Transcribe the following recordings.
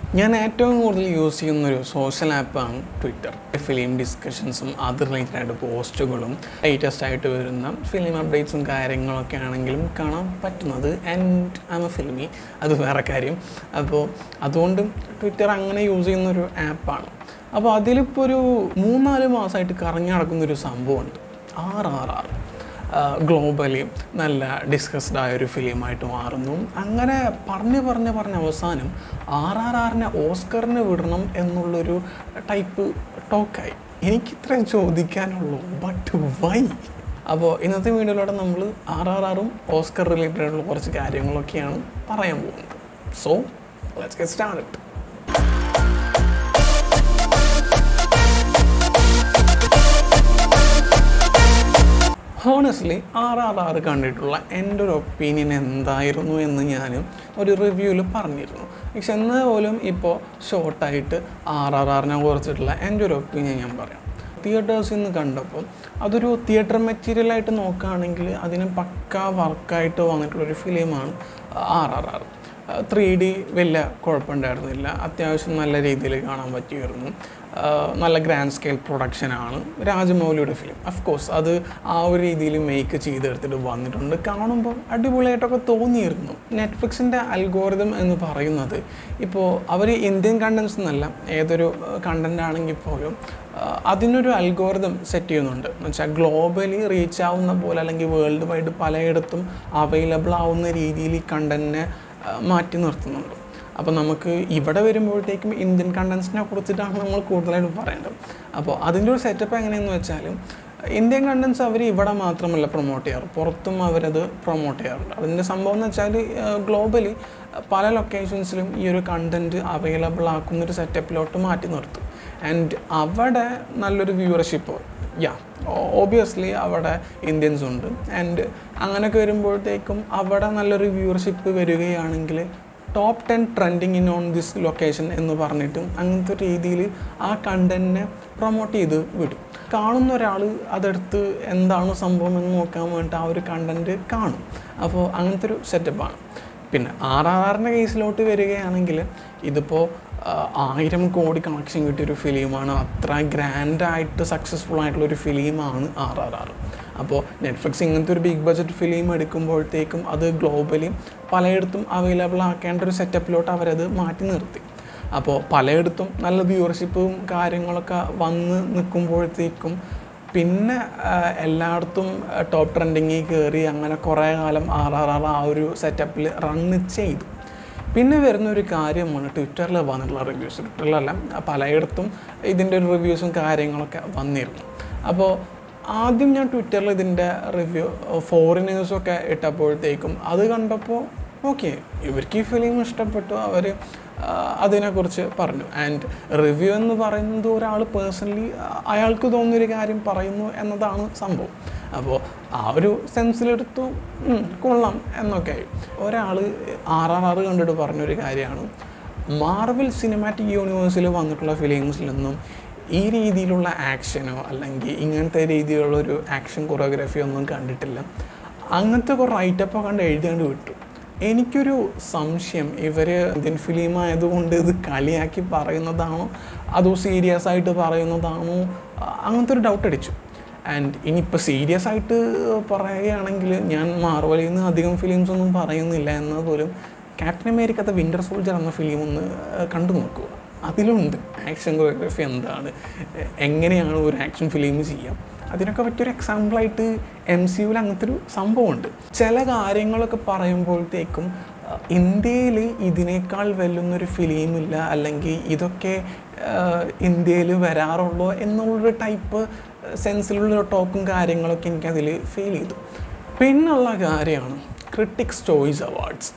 ഞാൻ ഏറ്റവും കൂടുതൽ യൂസ് ചെയ്യുന്ന ഒരു സോഷ്യൽ ആപ്പാണ് ട്വിറ്റർ ഫിലിം ഡിസ്കഷൻസും അത് റിലേറ്റഡ് ആയിട്ട് പോസ്റ്റുകളും ലേറ്റസ്റ്റ് ആയിട്ട് വരുന്ന ഫിലിം അപ്ഡേറ്റ്സും കാര്യങ്ങളൊക്കെ ആണെങ്കിലും കാണാൻ പറ്റുന്നത് ആൻഡ് ആം എ ഫിലിമി അത് വേറെ കാര്യം അപ്പോൾ അതുകൊണ്ട് ട്വിറ്റർ അങ്ങനെ യൂസ് ചെയ്യുന്ന ഒരു ആപ്പാണ് അപ്പോൾ അതിലിപ്പോൾ ഒരു മൂന്നാല് മാസമായിട്ട് കറങ്ങി നടക്കുന്ന ഒരു സംഭവമുണ്ട് ആർ ആർ ആർ ഗ്ലോബലി നല്ല ഡിസ്കസ്ഡ് ആയ ഒരു ഫിലിമായിട്ട് മാറുന്നു അങ്ങനെ പറഞ്ഞ് പറഞ്ഞ് പറഞ്ഞ് അവസാനം ആർ ആർ ആറിനെ ഓസ്കറിന് വിടണം എന്നുള്ളൊരു ടൈപ്പ് ടോക്കായി എനിക്കിത്ര ചോദിക്കാനുള്ളൂ ബട്ട് വൈ അപ്പോൾ ഇന്നത്തെ വീഡിയോയിലൂടെ നമ്മൾ ആർ ആർ ആറും ഓസ്കർ റിലേറ്റഡ് ആയിട്ടുള്ള കുറച്ച് കാര്യങ്ങളൊക്കെയാണ് പറയാൻ പോകുന്നത് so let's get start honestly R R R കണ്ടിട്ടുള്ള എൻ്റെ ഒരു ഒപ്പീനിയൻ എന്തായിരുന്നു എന്ന് ഞാൻ ഒരു റിവ്യൂവിൽ പറഞ്ഞിരുന്നു പക്ഷെ എന്നാൽ പോലും ഇപ്പോൾ ഷോർട്ടായിട്ട് ആർ ആർ ആറിനെ കുറിച്ചിട്ടുള്ള എൻ്റെ ഒരു ഒപ്പീനിയൻ ഞാൻ പറയാം തിയേറ്റേഴ്സിൽ നിന്ന് കണ്ടപ്പോൾ അതൊരു തിയേറ്റർ മെറ്റീരിയലായിട്ട് നോക്കുകയാണെങ്കിൽ അതിന് പക്ക വർക്കായിട്ട് വന്നിട്ടുള്ളൊരു ഫിലിമാണ് R R R three D വലിയ കുഴപ്പമുണ്ടായിരുന്നില്ല അത്യാവശ്യം നല്ല രീതിയിൽ കാണാൻ പറ്റിയിരുന്നു നല്ല ഗ്രാൻഡ് സ്കെയിൽ പ്രൊഡക്ഷനാണ് രാജമൗലിയുടെ ഫിലിം അഫ് കോഴ്സ് അത് ആ ഒരു രീതിയിൽ മേക്ക് ചെയ്തെടുത്തിട്ട് വന്നിട്ടുണ്ട് കാണുമ്പോൾ അടിപൊളിയായിട്ടൊക്കെ തോന്നിയിരുന്നു നെറ്റ്ഫ്ലിക്സിൻ്റെ അൽഗോറിതം എന്ന് പറയുന്നത് ഇപ്പോൾ അവർ ഇന്ത്യൻ കണ്ടൻസ് എന്നല്ല ഏതൊരു കണ്ടൻ്റ് ആണെങ്കിൽ പോലും അതിനൊരു അൽഗോറിതം സെറ്റ് ചെയ്യുന്നുണ്ട് എന്ന് വെച്ചാൽ ഗ്ലോബലി റീച്ച് ആവുന്ന പോലെ അല്ലെങ്കിൽ വേൾഡ് വൈഡ് പലയിടത്തും അവൈലബിൾ ആവുന്ന രീതിയിൽ ഈ കണ്ടൻറ്റിനെ മാറ്റി നിർത്തുന്നുണ്ട് അപ്പോൾ നമുക്ക് ഇവിടെ വരുമ്പോഴത്തേക്കും ഇന്ത്യൻ കണ്ടൻസിനെ കുറിച്ചിട്ടാണ് നമ്മൾ കൂടുതലായിട്ട് പറയേണ്ടത് അപ്പോൾ അതിൻ്റെ ഒരു സെറ്റപ്പ് എങ്ങനെയെന്ന് വെച്ചാൽ ഇന്ത്യൻ കണ്ടൻസ് അവർ ഇവിടെ മാത്രമല്ല പ്രൊമോട്ട് ചെയ്യാറ് പുറത്തും അവരത് പ്രൊമോട്ട് ചെയ്യാറുണ്ട് അതിൻ്റെ സംഭവം എന്ന് വെച്ചാൽ ഗ്ലോബലി പല ലൊക്കേഷൻസിലും ഈ ഒരു കണ്ടൻറ്റ് അവൈലബിൾ ആക്കുന്നൊരു സെറ്റപ്പിലോട്ട് മാറ്റി നിർത്തും ആൻഡ് അവിടെ നല്ലൊരു വ്യൂവർഷിപ്പ് യാ ഓബിയസ്ലി അവിടെ ഇന്ത്യൻസ് ഉണ്ട് ആൻഡ് അങ്ങനെയൊക്കെ വരുമ്പോഴത്തേക്കും അവിടെ നല്ലൊരു വ്യൂവർഷിപ്പ് വരികയാണെങ്കിൽ top ten trending in on this location എന്ന് പറഞ്ഞിട്ടും അങ്ങനത്തെ രീതിയിൽ ആ കണ്ടൻറ്റിനെ പ്രൊമോട്ട് ചെയ്ത് വിടും കാണുന്ന ഒരാൾ അതെടുത്ത് എന്താണ് സംഭവം എന്ന് നോക്കാൻ വേണ്ടിയിട്ട് ആ ഒരു കണ്ടൻറ്റ് കാണും അപ്പോൾ അങ്ങനത്തെ ഒരു സെറ്റപ്പാണ് പിന്നെ ആർ ആർ ആറിൻ്റെ കേസിലോട്ട് വരികയാണെങ്കിൽ ഇതിപ്പോൾ ആയിരം കോടി കണക്ഷൻ കിട്ടിയൊരു ഫിലിമാണ് അത്ര ഗ്രാൻഡായിട്ട് സക്സസ്ഫുൾ ആയിട്ടുള്ള ഒരു ഫിലിമാണ് ആർ ആർ ആർ അപ്പോൾ നെറ്റ്ഫ്ലിക്സ് ഇങ്ങനത്തെ ഒരു ബിഗ് ബഡ്ജറ്റ് ഫിലിം എടുക്കുമ്പോഴത്തേക്കും അത് ഗ്ലോബലി പലയിടത്തും അവൈലബിൾ ആക്കേണ്ട ഒരു സെറ്റപ്പിലോട്ട് അവരത് മാറ്റി നിർത്തി അപ്പോൾ പലയിടത്തും നല്ല വ്യൂവർഷിപ്പും കാര്യങ്ങളൊക്കെ വന്ന് നിൽക്കുമ്പോഴത്തേക്കും പിന്നെ എല്ലായിടത്തും ടോപ്പ് ട്രെൻഡിങ്ങിൽ കയറി അങ്ങനെ കുറേ കാലം ആർ ആർ ആർ ആ ഒരു സെറ്റപ്പിൽ റണ്ണ് ചെയ്തു പിന്നെ വരുന്ന ഒരു കാര്യമാണ് ട്വിറ്ററിൽ വന്നിട്ടുള്ള റിവ്യൂസ് ട്വിറ്ററിലല്ല പലയിടത്തും ഇതിൻ്റെ ഒരു റിവ്യൂസും കാര്യങ്ങളൊക്കെ വന്നിരുന്നു അപ്പോൾ ആദ്യം ഞാൻ ട്വിറ്ററിൽ ഇതിൻ്റെ റിവ്യൂ ഫോറിനേഴ്സൊക്കെ ഇട്ടപ്പോഴത്തേക്കും അത് കണ്ടപ്പോൾ ഓക്കെ ഇവർക്ക് ഈ ഫിലിം ഇഷ്ടപ്പെട്ടു അവർ അതിനെക്കുറിച്ച് പറഞ്ഞു ആൻഡ് റിവ്യൂ എന്ന് പറയുന്നത് ഒരാൾ പേഴ്സണലി അയാൾക്ക് തോന്നിയൊരു കാര്യം പറയുന്നു എന്നതാണ് സംഭവം അപ്പോൾ ആ ഒരു സെൻസിലെടുത്തു കൊള്ളാം എന്നൊക്കെ ഒരാൾ ആർ ആർ ആർ കണ്ടിട്ട് പറഞ്ഞൊരു കാര്യമാണ് മാർവൽ സിനിമാറ്റിക് യൂണിവേഴ്സിൽ വന്നിട്ടുള്ള ഫിലിംസിലൊന്നും ഈ രീതിയിലുള്ള ആക്ഷനോ അല്ലെങ്കിൽ ഇങ്ങനത്തെ രീതിയിലുള്ള ഒരു ആക്ഷൻ കൊറിയോഗ്രാഫിയോ ഒന്നും കണ്ടിട്ടില്ല അങ്ങനത്തെ കുറേ റൈറ്റപ്പോ കണ്ട് എഴുതിയാണ്ട് വിട്ടു എനിക്കൊരു സംശയം ഇവർ ഇന്ത്യൻ ഫിലിം ആയതുകൊണ്ട് ഇത് കളിയാക്കി പറയുന്നതാണോ അതോ സീരിയസ് ആയിട്ട് പറയുന്നതാണോ അങ്ങനത്തെ ഒരു ഡൗട്ട് അടിച്ചു ആൻഡ് ഇനിയിപ്പോൾ സീരിയസ് ആയിട്ട് പറയുകയാണെങ്കിൽ ഞാൻ മാർവലിൽ നിന്ന് അധികം ഫിലിംസ് ഒന്നും പറയുന്നില്ല എന്നാൽ പോലും ക്യാപ്റ്റൻ അമേരിക്കത്തെ വിൻ്റർ സോൾജർ എന്ന ഫിലിം ഒന്ന് കണ്ടു നോക്കുക അതിലുണ്ട് ആക്ഷൻ കൊറിയോഗ്രഫി എന്താണ് എങ്ങനെയാണ് ഒരു ആക്ഷൻ ഫിലിം ചെയ്യാം അതിനൊക്കെ പറ്റിയൊരു എക്സാമ്പിളായിട്ട് എം സി യുവിൽ അങ്ങനത്തെ ഒരു സംഭവമുണ്ട് ചില കാര്യങ്ങളൊക്കെ പറയുമ്പോഴത്തേക്കും ഇന്ത്യയിൽ ഇതിനേക്കാൾ വെല്ലുന്നൊരു ഫിലിമില്ല അല്ലെങ്കിൽ ഇതൊക്കെ ഇന്ത്യയിൽ വരാറുള്ളൂ എന്നുള്ളൊരു ടൈപ്പ് സെൻസിലുള്ള ടോക്കും കാര്യങ്ങളൊക്കെ എനിക്കതിൽ ഫീൽ ചെയ്തു പിന്നുള്ള കാര്യമാണ് ക്രിട്ടിക്സ് ചോയ്സ് അവാർഡ്സ്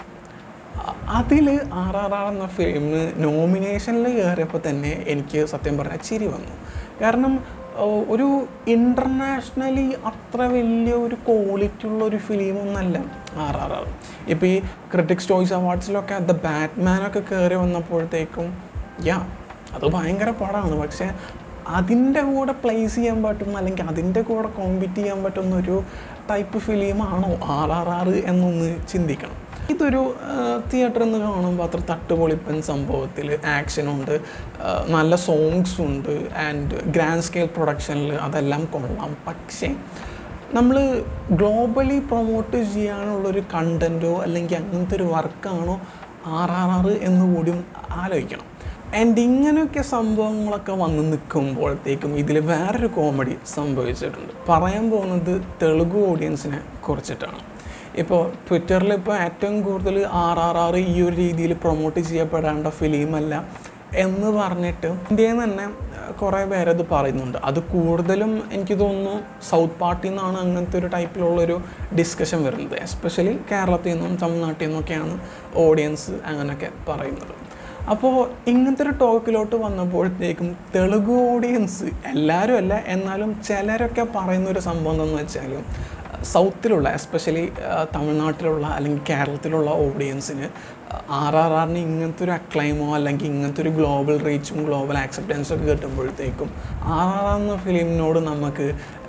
അതിൽ ആർ ആർ ആർ എന്ന ഫിലിമിന് നോമിനേഷനിൽ കയറിയപ്പോൾ തന്നെ എനിക്ക് സത്യം പറഞ്ഞാൽ ചിരി വന്നു കാരണം ഒരു ഇൻ്റർനാഷണലി അത്ര വലിയ ഒരു ക്വാളിറ്റി ഉള്ള ഒരു ഫിലിമൊന്നല്ല ആർ ആർ ആർ ഇപ്പോൾ ഈ ക്രിട്ടിക്സ് ചോയ്സ് അവാർഡ്സിലൊക്കെ ദ ബാറ്റ്മാനൊക്കെ കയറി വന്നപ്പോഴത്തേക്കും യാ അത് ഭയങ്കര പടമാണ് പക്ഷേ അതിൻ്റെ കൂടെ പ്ലേസ് ചെയ്യാൻ പറ്റുന്ന അല്ലെങ്കിൽ അതിൻ്റെ കൂടെ കോമ്പീറ്റ് ചെയ്യാൻ പറ്റുന്ന ഒരു ടൈപ്പ് ഫിലിമാണോ ആർ ആർ ആർ എന്നൊന്ന് ചിന്തിക്കണം ഇതൊരു തിയേറ്ററിൽ നിന്ന് കാണുമ്പോൾ അത്ര തട്ടുപൊളിപ്പൻ സംഭവത്തിൽ ആക്ഷനുണ്ട് നല്ല സോങ്സ് ഉണ്ട് ആൻഡ് ഗ്രാൻഡ് സ്കെയിൽ പ്രൊഡക്ഷനിൽ അതെല്ലാം കൊള്ളാം പക്ഷേ നമ്മൾ ഗ്ലോബലി പ്രൊമോട്ട് ചെയ്യാനുള്ളൊരു കണ്ടൻറ്റോ അല്ലെങ്കിൽ അങ്ങനത്തെ ഒരു വർക്കാണോ ആർ ആർ ആർ എന്ന് കൂടിയും ആലോചിക്കണം ആൻഡ് ഇങ്ങനെയൊക്കെ സംഭവങ്ങളൊക്കെ വന്ന് നിൽക്കുമ്പോഴത്തേക്കും ഇതിൽ വേറൊരു കോമഡി സംഭവിച്ചിട്ടുണ്ട് പറയാൻ പോകുന്നത് തെലുഗു ഓഡിയൻസിനെ കുറിച്ചിട്ടാണ് ഇപ്പോൾ ട്വിറ്ററിൽ ഇപ്പോൾ ഏറ്റവും കൂടുതൽ ആർ ആർ ആർ ഈ ഒരു രീതിയിൽ പ്രൊമോട്ട് ചെയ്യപ്പെടേണ്ട ഫിലിമല്ല എന്ന് പറഞ്ഞിട്ട് ഇന്ത്യയിൽ നിന്ന് തന്നെ കുറേ പേരത് പറയുന്നുണ്ട് അത് കൂടുതലും എനിക്ക് തോന്നുന്നു സൗത്ത് പാർട്ടിൽ നിന്നാണ് അങ്ങനത്തെ ഒരു ടൈപ്പിലുള്ളൊരു ഡിസ്കഷൻ വരുന്നത് എസ്പെഷ്യലി കേരളത്തിൽ നിന്നും തമിഴ്നാട്ടിൽ നിന്നൊക്കെയാണ് ഓഡിയൻസ് അങ്ങനെയൊക്കെ പറയുന്നത് അപ്പോൾ ഇങ്ങനത്തെ ഒരു ടോക്കിലോട്ട് വന്നപ്പോഴത്തേക്കും തെലുഗു ഓഡിയൻസ് എല്ലാവരും അല്ല എന്നാലും ചിലരൊക്കെ പറയുന്ന ഒരു സംഭവം എന്താണെന്ന് വെച്ചാൽ സൗത്തിലുള്ള എസ്പെഷ്യലി തമിഴ്നാട്ടിലുള്ള അല്ലെങ്കിൽ കേരളത്തിലുള്ള ഓഡിയൻസിന് ആർ ആർ ആറിന് ഇങ്ങനത്തെ ഒരു അക്ലൈമോ അല്ലെങ്കിൽ ഇങ്ങനത്തെ ഒരു ഗ്ലോബൽ റീച്ചും ഗ്ലോബൽ ആക്സെപ്റ്റൻസും ഒക്കെ കിട്ടുമ്പോഴത്തേക്കും ആർ ആർ ആർ എന്ന ഫിലിമിനോട് നമുക്ക്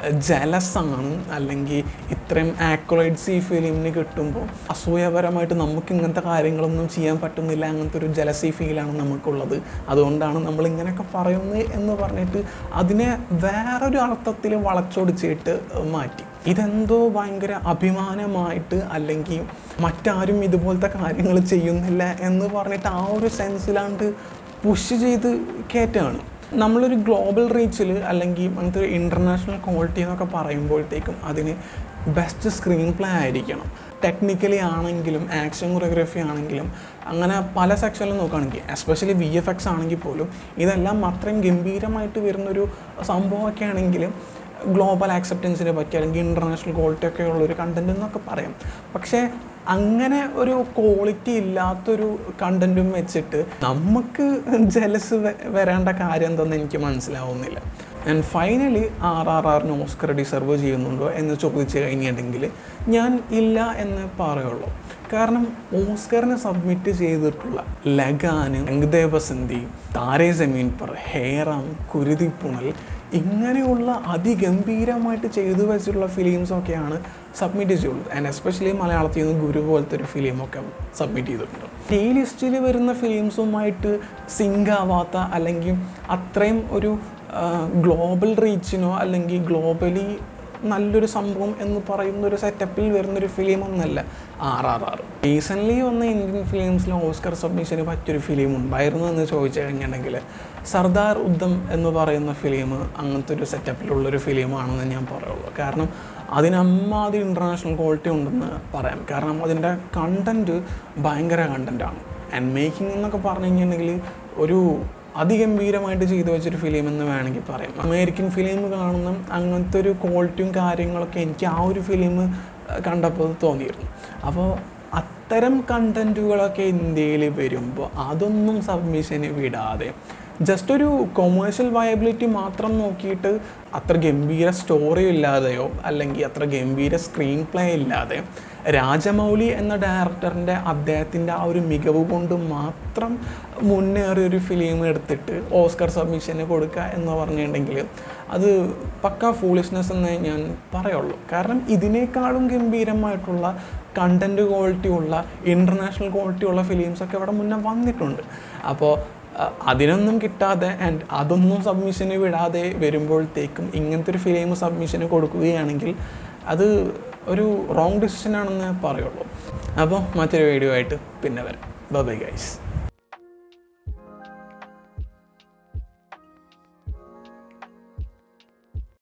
ജലസാണ് അല്ലെങ്കിൽ ഇത്രയും ആക്യുറേറ്റ്സ് ഈ ഫിലിമിന് കിട്ടുമ്പോൾ അസൂയപരമായിട്ട് നമുക്ക് ഇങ്ങനത്തെ കാര്യങ്ങളൊന്നും ചെയ്യാൻ പറ്റുന്നില്ല അങ്ങനത്തെ ഒരു ജലസി ഫീലാണ് നമുക്കുള്ളത് അതുകൊണ്ടാണ് നമ്മൾ ഇങ്ങനെയൊക്കെ പറയുന്നത് എന്ന് പറഞ്ഞിട്ട് അതിനെ വേറൊരു അർത്ഥത്തിൽ വളച്ചൊടിച്ചിട്ട് മാറ്റി ഇതെന്തോ ഭയങ്കര അഭിമാനമായിട്ട് അല്ലെങ്കിൽ മറ്റാരും ഇതുപോലത്തെ കാര്യങ്ങൾ ചെയ്യുന്നില്ല എന്ന് പറഞ്ഞിട്ട് ആ ഒരു സെൻസിലാണ്ട് പുഷ് ചെയ്ത് കയറ്റാണ് നമ്മളൊരു ഗ്ലോബൽ റീച്ചിൽ അല്ലെങ്കിൽ അങ്ങനത്തെ ഒരു ഇൻ്റർനാഷണൽ ക്വാളിറ്റി എന്നൊക്കെ പറയുമ്പോഴത്തേക്കും അതിന് ബെസ്റ്റ് സ്ക്രീൻ പ്ലേ ആയിരിക്കണം ടെക്നിക്കലി ആണെങ്കിലും ആക്ഷൻ കൊറിയോഗ്രഫി ആണെങ്കിലും അങ്ങനെ പല സെക്ഷനിലും നോക്കുകയാണെങ്കിൽ എസ്പെഷ്യലി വി എഫ് എക്സ് ആണെങ്കിൽ പോലും ഇതെല്ലാം അത്രയും ഗംഭീരമായിട്ട് വരുന്നൊരു സംഭവമൊക്കെ ആണെങ്കിലും ഗ്ലോബൽ ആക്സെപ്റ്റൻസിനെ പറ്റി അല്ലെങ്കിൽ ഇൻ്റർനാഷണൽ ക്വാളിറ്റി ഒക്കെ ഉള്ളൊരു കണ്ടൻറ് എന്നൊക്കെ പറയാം പക്ഷേ അങ്ങനെ ഒരു ക്വാളിറ്റി ഇല്ലാത്തൊരു കണ്ടൻറ്റും വെച്ചിട്ട് നമുക്ക് ജലസ് വരേണ്ട കാര്യം എന്തെന്ന് എനിക്ക് മനസ്സിലാവുന്നില്ല ആൻഡ് ഫൈനലി ആർ ആർ ആറിന് ഓസ്കർ ഡിസർവ് ചെയ്യുന്നുണ്ടോ എന്ന് ചോദിച്ചു കഴിഞ്ഞിട്ടുണ്ടെങ്കിൽ ഞാൻ ഇല്ല എന്ന് പറയുള്ളൂ കാരണം ഓസ്കറിന് സബ്മിറ്റ് ചെയ്തിട്ടുള്ള ലഗാന് അങ്ദേവസന്ധി താരേ ജമീൻ പർ ഹേറാം കുരുതി പുണൽ ഇങ്ങനെയുള്ള അതിഗംഭീരമായിട്ട് ചെയ്തു വെച്ചിട്ടുള്ള ഫിലിംസൊക്കെയാണ് സബ്മിറ്റ് ചെയ്തുള്ളത് ആൻഡ് എസ്പെഷ്യലി മലയാളത്തിൽ നിന്ന് ഗുരു പോലത്തെ ഒരു ഫിലിമൊക്കെ സബ്മിറ്റ് ചെയ്തിട്ടുണ്ട് ഈ ലിസ്റ്റിൽ വരുന്ന ഫിലിംസുമായിട്ട് സിങ്ക് ആവാത്ത അല്ലെങ്കിൽ അത്രയും ഒരു ഗ്ലോബൽ റീച്ചിനോ അല്ലെങ്കിൽ ഗ്ലോബലി നല്ലൊരു സംഭവം എന്ന് പറയുന്ന ഒരു സെറ്റപ്പിൽ വരുന്നൊരു ഫിലിം ഒന്നല്ല ആർ ആർ ആർ റീസെൻ്റ്ലി വന്ന ഇന്ത്യൻ ഫിലിംസിൽ ഓസ്കർ സബ്മിഷന് പറ്റിയൊരു ഫിലിം ഉണ്ടായിരുന്നു എന്ന് ചോദിച്ചു കഴിഞ്ഞിട്ടുണ്ടെങ്കിൽ സർദാർ ഉദ്ധം എന്ന് പറയുന്ന ഫിലിം അങ്ങനത്തെ ഒരു സെറ്റപ്പിലുള്ളൊരു ഫിലിമാണെന്ന് ഞാൻ പറയുള്ളൂ കാരണം അതിനമ്മാതി ഇൻ്റർനാഷണൽ ക്വാളിറ്റി ഉണ്ടെന്ന് പറയാം കാരണം അതിൻ്റെ കണ്ടൻറ്റ് ഭയങ്കര കണ്ടൻറ്റാണ് ആൻഡ് മേക്കിംഗ് എന്നൊക്കെ പറഞ്ഞു കഴിഞ്ഞിട്ടുണ്ടെങ്കിൽ ഒരു അതിഗംഭീരമായിട്ട് ചെയ്തു വെച്ചൊരു ഫിലിം എന്ന് വേണമെങ്കിൽ പറയാം അമേരിക്കൻ ഫിലിം കാണുന്ന അങ്ങനത്തെ ഒരു ക്വാളിറ്റിയും കാര്യങ്ങളൊക്കെ എനിക്ക് ആ ഒരു ഫിലിം കണ്ടപ്പോൾ തോന്നിയിരുന്നു അപ്പോൾ അത്തരം കണ്ടൻറ്റുകളൊക്കെ ഇന്ത്യയിൽ വരുമ്പോൾ അതൊന്നും സബ്മിഷന് വിടാതെ ജസ്റ്റ് ഒരു കൊമേഴ്ഷ്യൽ വയബിലിറ്റി മാത്രം നോക്കിയിട്ട് അത്ര ഗംഭീര സ്റ്റോറി ഇല്ലാതെയോ അല്ലെങ്കിൽ അത്ര ഗംഭീര സ്ക്രീൻ പ്ലേ ഇല്ലാതെ രാജമൗലി എന്ന ഡയറക്ടറിൻ്റെ അദ്ദേഹത്തിൻ്റെ ആ ഒരു മികവ് കൊണ്ട് മാത്രം മുന്നേറിയ ഒരു ഫിലിം എടുത്തിട്ട് ഓസ്കർ സബ്മിഷന് കൊടുക്കുക എന്ന് പറഞ്ഞിട്ടുണ്ടെങ്കിൽ അത് പക്ക ഫൂളിഷ്നെസ് എന്നേ ഞാൻ പറയുള്ളൂ കാരണം ഇതിനേക്കാളും ഗംഭീരമായിട്ടുള്ള കണ്ടൻറ് ക്വാളിറ്റി ഉള്ള ഇൻ്റർനാഷണൽ ക്വാളിറ്റി ഉള്ള ഫിലിംസൊക്കെ ഇവിടെ മുന്നേ വന്നിട്ടുണ്ട് അപ്പോൾ അതിനൊന്നും കിട്ടാതെ ആൻഡ് അതൊന്നും സബ്മിഷന് വിടാതെ വരുമ്പോഴത്തേക്കും ഇങ്ങനത്തെ ഒരു ഫിലിം സബ്മിഷന് കൊടുക്കുകയാണെങ്കിൽ അത് ഒരു റോങ് ഡിസിഷൻ ആണെന്ന് പറയുള്ളൂ അപ്പോൾ മറ്റൊരു വീഡിയോ ആയിട്ട് പിന്നെ വരാം ബൈ ഗൈസ്